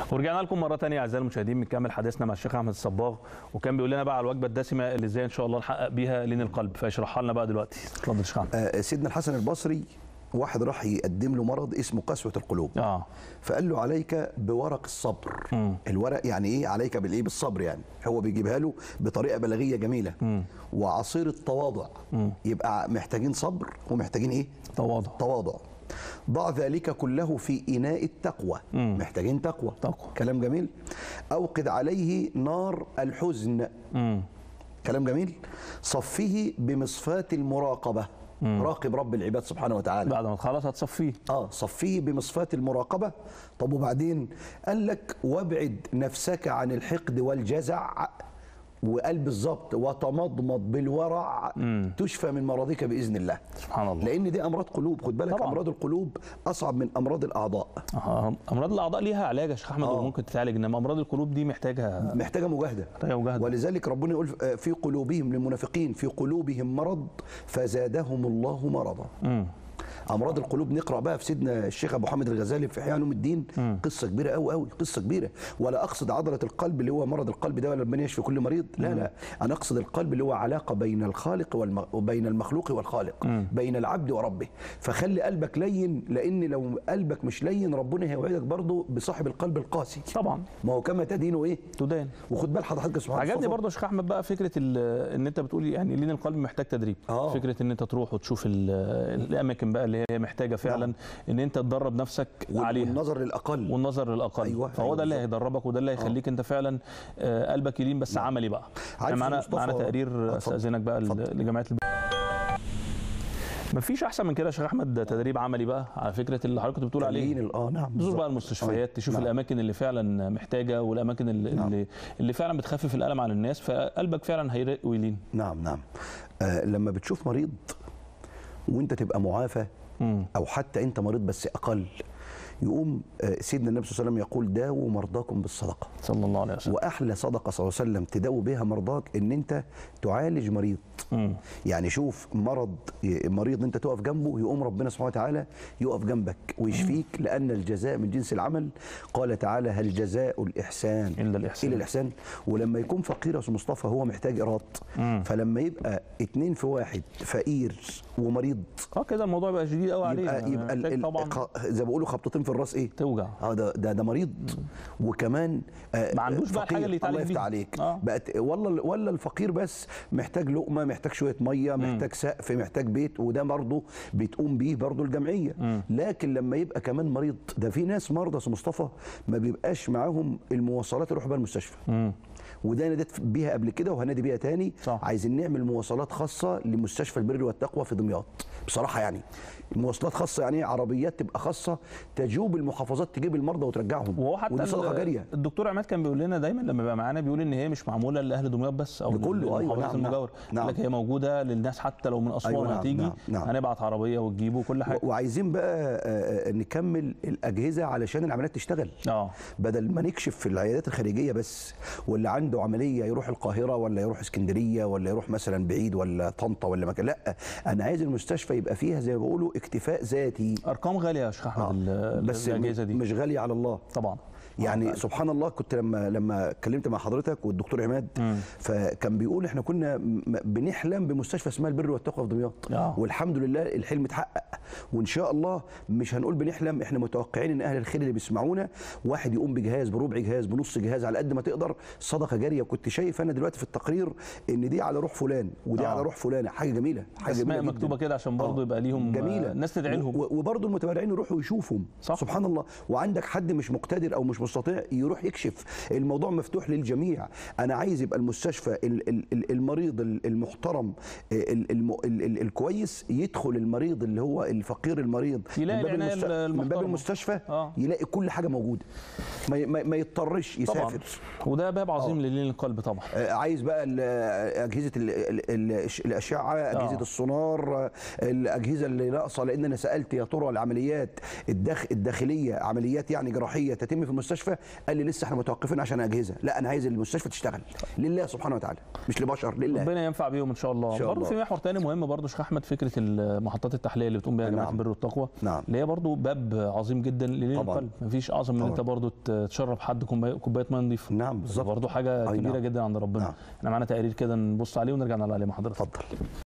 ورجعنا لكم مره ثانيه اعزائي المشاهدين بنكمل حديثنا مع الشيخ احمد الصباغ وكان بيقول لنا بقى على الوجبه الدسمه اللي ازاي ان شاء الله نحقق بيها لين القلب فاشرحها لنا بقى دلوقتي اتفضل يا شيخ احمد آه، سيدنا الحسن البصري واحد راح يقدم له مرض اسمه قسوة القلوب اه فقال له عليك بورق الصبر مم. الورق يعني ايه عليك بالايه بالصبر يعني هو بيجيبها له بطريقه بلاغيه جميله وعصير التواضع يبقى محتاجين صبر ومحتاجين ايه تواضع تواضع ضع ذلك كله في إناء التقوى مم. محتاجين تقوى تقوى. كلام جميل أوقد عليه نار الحزن امم كلام جميل صفه بمصفاة المراقبة راقب رب العباد سبحانه وتعالى بعد ما تخلص هتصفيه اه صفيه بمصفاة المراقبة طب وبعدين قال لك وابعد نفسك عن الحقد والجزع وقال بالظبط وتمضمض بالورع تشفى من مرضك باذن الله سبحان الله لان دي امراض قلوب خد بالك طبعا. امراض القلوب اصعب من امراض الاعضاء آه. امراض الاعضاء ليها علاج يا شيخ احمد آه. وممكن تتعالج انما امراض القلوب دي محتاجه محتاجه مجاهده محتاجه مجاهده ولذلك ربنا يقول آه، في قلوبهم للمنافقين في قلوبهم مرض فزادهم الله مرضا امم امراض القلوب نقرا بقى في سيدنا الشيخ ابو حامد الغزالي في احياء علوم الدين قصه كبيره قوي قوي قصه كبيره ولا اقصد عضله القلب اللي هو مرض القلب ده ولا ربنا يشفي كل مريض لا لا انا اقصد القلب اللي هو علاقه بين الخالق والم... وبين المخلوق والخالق بين العبد وربه فخلي قلبك لين لان لو قلبك مش لين ربنا هيوعدك برضه بصاحب القلب القاسي طبعا ما هو كما تدين ايه تدان وخد بال حضرتك سبحان عجبني الله برضه يا شيخ احمد بقى فكره ال- ان انت بتقول يعني لين القلب محتاج تدريب آه. فكره ان انت تروح وتشوف ال- الاماكن بقى اللي هي محتاجه فعلا ان انت تدرب نفسك عليها والنظر للاقل والنظر للاقل أيوة، فهو أيوة ده اللي بالظبط. هيدربك وده اللي هيخليك انت فعلا آه، قلبك يلين بس عملي بقى عارف احنا معانا مصطفى- معانا تقرير اتفضل. استاذنك بقى اتفضل. لجماعه الب... مفيش احسن من كده يا شيخ احمد تدريب عملي بقى على فكره اللي حضرتك كنت بتقول عليه تليين ال- اه نعم تزور بالظبط. بقى المستشفيات تشوف نعم. الاماكن اللي فعلا محتاجه والاماكن اللي, نعم. اللي, اللي فعلا بتخفف الالم عن الناس فقلبك فعلا هيرق ويلين نعم نعم آه لما بتشوف مريض وانت تبقى معافى مم. او حتى انت مريض بس اقل يقوم آه، سيدنا النبي صلى الله عليه وسلم يقول داووا مرضاكم بالصدقه صلى الله عليه وسلم واحلى صدقه صلى الله عليه وسلم تداوي بها مرضاك ان انت تعالج مريض مم. يعني شوف مرض مريض انت تقف جنبه يقوم ربنا سبحانه وتعالى يقف جنبك ويشفيك لان الجزاء من جنس العمل قال تعالى هل جزاء الاحسان إلا الإحسان. الا الاحسان ولما يكون فقير يا استاذ مصطفى هو محتاج ايراد فلما يبقى اتنين في واحد فقير ومريض اه كده الموضوع بقى شديد قوي عليه يبقى يبقى ال- محتاج ال- طبعا خ- زي ما بيقولوا خبطتين في الراس ايه توجع اه ده ده, ده مريض وكمان آه ما عندوش بقى فقير. الحاجة اللي يتعالج الله يفتح بيها. عليك آه. بقت ولا ولا الفقير بس محتاج لقمه محتاج شويه ميه محتاج سقف محتاج بيت وده برضه بتقوم بيه برضه الجمعيه لكن لما يبقى كمان مريض ده في ناس مرضى يا أستاذ مصطفى ما بيبقاش معاهم المواصلات يروحوا بيها المستشفى مم. وده ناديت بيها قبل كده وهنادي بيها تاني صح. عايزين نعمل مواصلات خاصه لمستشفى البر والتقوى في دمياط بصراحه يعني مواصلات خاصه يعني إيه؟ عربيات تبقى خاصه تجوب المحافظات تجيب المرضى وترجعهم وهو حتى ودي صدقه ال- جاريه الدكتور عماد كان بيقول لنا دايما لما بيبقى معانا بيقول ان هي مش معموله لاهل دمياط بس او لكله، أيوة، للمحافظات نعم، نعم، المجاوره نعم. لكن هي موجوده للناس حتى لو من اسوان أيوة، نعم، هتيجي نعم، نعم. هنبعت عربيه وتجيبه وكل حاجه و- وعايزين بقى آه، آه، نكمل الاجهزه علشان العمليات تشتغل اه بدل ما نكشف في العيادات الخارجيه بس واللي عنده عمليه يروح القاهره ولا يروح اسكندريه ولا يروح مثلا بعيد ولا طنطا ولا مكان لا انا عايز المستشفى يبقى فيها زي ما بيقولوا اكتفاء ذاتي ارقام غاليه يا شيخ احمد ال- بس الاجهزه دي مش غاليه على الله طبعا يعني سبحان الله كنت لما لما اتكلمت مع حضرتك والدكتور عماد فكان بيقول احنا كنا م- بنحلم بمستشفى اسمها البر والتقوى في دمياط آه. والحمد لله الحلم اتحقق وان شاء الله مش هنقول بنحلم احنا متوقعين ان اهل الخير اللي بيسمعونا واحد يقوم بجهاز بربع جهاز بنص جهاز على قد ما تقدر صدقه جاريه كنت شايف انا دلوقتي في التقرير ان دي على روح فلان ودي آه. على روح فلانه حاجه جميله حاجه اسماء جميله مكتوبه جداً. كده عشان برضه آه. يبقى ليهم جميله آه، ناس تدعي لهم و- وبرضه المتبرعين يروحوا يشوفهم صح. سبحان الله وعندك حد مش مقتدر او مش مستطيع يروح يكشف الموضوع مفتوح للجميع انا عايز يبقى المستشفى ال- ال- ال- المريض ال- المحترم ال- الم- ال- ال- الكويس يدخل المريض اللي هو الفقير المريض يلاقي من باب, العناية المست... من باب المحترمة. المستشفى آه. يلاقي كل حاجه موجوده ما, ي- ما, ما يضطرش طبعا يسافر وده باب عظيم للين القلب طبعا آه، عايز بقى ال- اجهزه ال- ال- ال- الاشعه اجهزه آه. السونار آه، الاجهزه اللي ناقصه لان انا سالت يا ترى العمليات الداخ الداخليه عمليات يعني جراحيه تتم في المستشفى المستشفى قال لي لسه احنا متوقفين عشان اجهزه لا انا عايز المستشفى تشتغل لله سبحانه وتعالى مش لبشر لله ربنا ينفع بيهم ان شاء الله إن شاء برضه الله. في محور تاني مهم برضه شيخ احمد فكره المحطات التحليه اللي بتقوم بها جماعه نعم. البر والتقوى نعم. اللي هي برضه باب عظيم جدا لليل طبعاً. القلب مفيش اعظم من ان طبعاً. انت برضه تشرب حد كوبايه كوباية ميه نظيفه نعم بالظبط برضه حاجه أي كبيره نعم. جدا عند ربنا نعم. احنا معانا تقرير كده نبص عليه ونرجع نعلق عليه مع حضرتك اتفضل